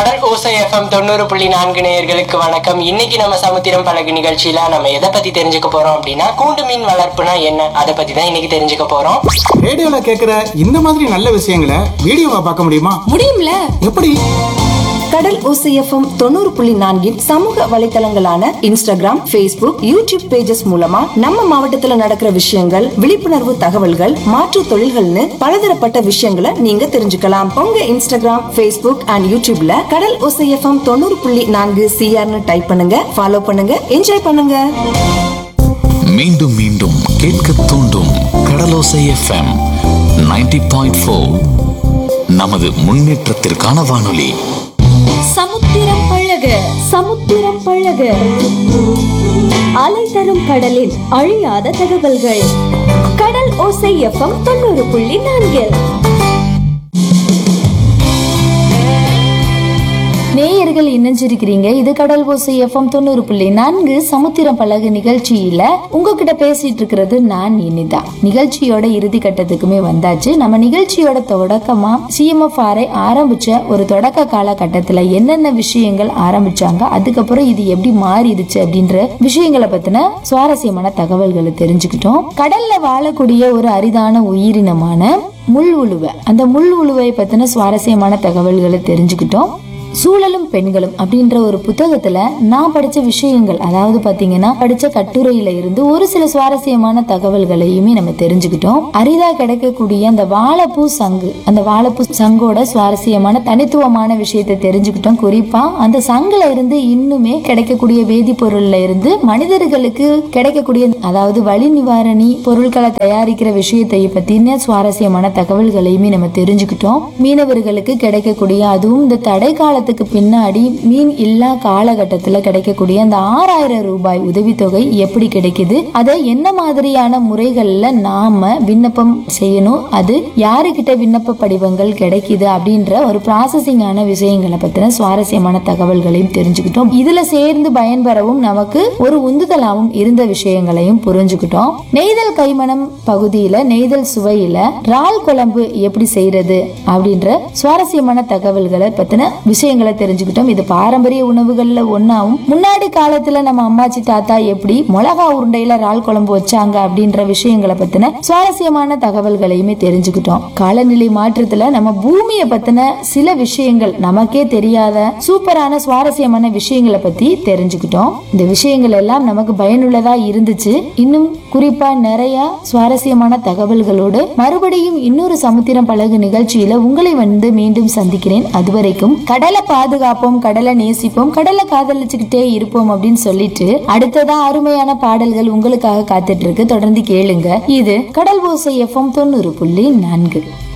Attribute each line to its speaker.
Speaker 1: கடல் ஓசை எஃப்எம் தொண்ணூறு புள்ளி நான்கு நேயர்களுக்கு வணக்கம் இன்னைக்கு நம்ம சமுத்திரம் பழகு நிகழ்ச்சியில நம்ம எதை பத்தி தெரிஞ்சுக்க போறோம் அப்படின்னா கூண்டு மீன் வளர்ப்புனா என்ன அதை பத்தி தான் இன்னைக்கு தெரிஞ்சுக்க போறோம்
Speaker 2: ரேடியோல கேக்குற இந்த மாதிரி நல்ல விஷயங்களை வீடியோவா பார்க்க முடியுமா
Speaker 3: முடியும்ல
Speaker 2: எப்படி
Speaker 3: கடல் ஓசைஎஃப்எம் தொண்ணூறு புள்ளி நான்கின் சமூக வலைத்தளங்களான இன்ஸ்டாகிராம் Facebook யூடியூப் பேஜஸ் மூலமா நம்ம மாவட்டத்துல நடக்கிற விஷயங்கள் விழிப்புணர்வு தகவல்கள் மாற்று தொழில்கள்னு பலதரப்பட்ட விஷயங்களை நீங்க தெரிஞ்சுக்கலாம் உங்க இன்ஸ்டாகிராம் Facebook அண்ட் யூடியூப்ல கடல் ஓசைஎஃப்எம் தொண்ணூறு புள்ளி நான்கு சிஆர்னு டைப் பண்ணுங்க ஃபாலோ பண்ணுங்க என்ஜாய் பண்ணுங்க
Speaker 4: மீண்டும் மீண்டும் கேட்க தூண்டும் கடலோசை எஃப்எம் 90.4 பாயிண்ட் நமது முன்னேற்றத்திற்கான வானொலி
Speaker 5: சமுத்திரம் பழக சமுத்திரம் பழக அலை தரும் கடலின் அழியாத தகவல்கள் கடல் ஓசை எஃப்எம் தொண்ணூறு புள்ளி நான்கில் நேயர்கள் இணைஞ்சிருக்கிறீங்க இது கடல் ஓசை எஃப்எம் தொண்ணூறு புள்ளி நான்கு சமுத்திரம் பழகு நிகழ்ச்சியில உங்ககிட்ட பேசிட்டு இருக்கிறது நான் இனிதா நிகழ்ச்சியோட இறுதி கட்டத்துக்குமே வந்தாச்சு நம்ம நிகழ்ச்சியோட தொடக்கமா சிஎம்எஃப்ஆரை ஆரம்பிச்ச ஒரு தொடக்க காலகட்டத்துல என்னென்ன விஷயங்கள் ஆரம்பிச்சாங்க அதுக்கப்புறம் இது எப்படி மாறிடுச்சு அப்படின்ற விஷயங்களை பத்தின சுவாரஸ்யமான தகவல்களை தெரிஞ்சுக்கிட்டோம் கடல்ல வாழக்கூடிய ஒரு அரிதான உயிரினமான முள் உழுவை அந்த முள் உழுவை பத்தின சுவாரஸ்யமான தகவல்களை தெரிஞ்சுக்கிட்டோம் சூழலும் பெண்களும் அப்படின்ற ஒரு புத்தகத்துல நான் படிச்ச விஷயங்கள் அதாவது பாத்தீங்கன்னா படிச்ச கட்டுரையில இருந்து ஒரு சில சுவாரஸ்யமான தகவல்களையுமே நம்ம தெரிஞ்சுக்கிட்டோம் அரிதா கிடைக்கக்கூடிய அந்த வாழைப்பூ சங்கு அந்த வாழைப்பூ சங்கோட சுவாரஸ்யமான தனித்துவமான விஷயத்தை தெரிஞ்சுக்கிட்டோம் குறிப்பா அந்த சங்குல இருந்து இன்னுமே கிடைக்கக்கூடிய வேதிப்பொருள்ல இருந்து மனிதர்களுக்கு கிடைக்கக்கூடிய அதாவது வலி நிவாரணி பொருட்களை தயாரிக்கிற விஷயத்தை பத்தின சுவாரஸ்யமான தகவல்களையுமே நம்ம தெரிஞ்சுக்கிட்டோம் மீனவர்களுக்கு கிடைக்கக்கூடிய அதுவும் இந்த தடை காலத்துக்கு பின்னாடி மீன் இல்லா காலகட்டத்துல கிடைக்கக்கூடிய அந்த ஆறாயிரம் ரூபாய் உதவித்தொகை எப்படி கிடைக்குது அதை என்ன மாதிரியான முறைகள்ல நாம விண்ணப்பம் செய்யணும் அது யாருக்கிட்ட விண்ணப்ப படிவங்கள் கிடைக்குது அப்படின்ற ஒரு ப்ராசஸிங்கான விஷயங்களை பத்தின சுவாரஸ்யமான தகவல்களையும் தெரிஞ்சுக்கிட்டோம் இதுல சேர்ந்து பயன்பெறவும் நமக்கு ஒரு உந்துதலாவும் இருந்த விஷயங்களையும் புரிஞ்சுக்கிட்டோம் நெய்தல் கைமணம் பகுதியில நெய்தல் சுவையில இறால் குழம்பு எப்படி செய்யறது அப்படின்ற சுவாரஸ்யமான தகவல்களை பத்தின விஷயங்களை தெரிஞ்சுக்கிட்டோம் இது பாரம்பரிய உணவுகள்ல ஒன்னாவும் முன்னாடி காலத்துல நம்ம அம்மாச்சி தாத்தா எப்படி மிளகா உருண்டையில இறால் குழம்பு வச்சாங்க அப்படின்ற விஷயங்களை பத்தின சுவாரஸ்யமான தகவல்களையுமே தெரிஞ்சுக்கிட்டோம் காலநிலை மாற்றத்துல நம்ம பூமியை பத்தின சில விஷயங்கள் நமக்கே தெரியாத சூப்பரான சுவாரஸ்யமான விஷயங்களை பத்தி தெரிஞ்சுக்கிட்டோம் இந்த விஷயங்கள் எல்லாம் நமக்கு பயனுள்ளதா இருந்துச்சு இன்னும் குறிப்பா நிறைய சுவாரஸ்யமான தகவல்களோடு மறுபடியும் இன்னொரு சமுத்திரம் பழகு நிகழ்ச்சியில உங்களை வந்து மீண்டும் சந்திக்கிறேன் அதுவரைக்கும் கடலை பாதுகாப்போம் கடலை நேசிப்போம் கடலை காதலிச்சுக்கிட்டே இருப்போம் அப்படின்னு சொல்லிட்டு அடுத்ததா அருமையான பாடல்கள் உங்களுக்காக காத்துட்டு இருக்கு தொடர்ந்து கேளுங்க இது கடல் ஓசை எஃப்எம் தொண்ணூறு புள்ளி நான்கு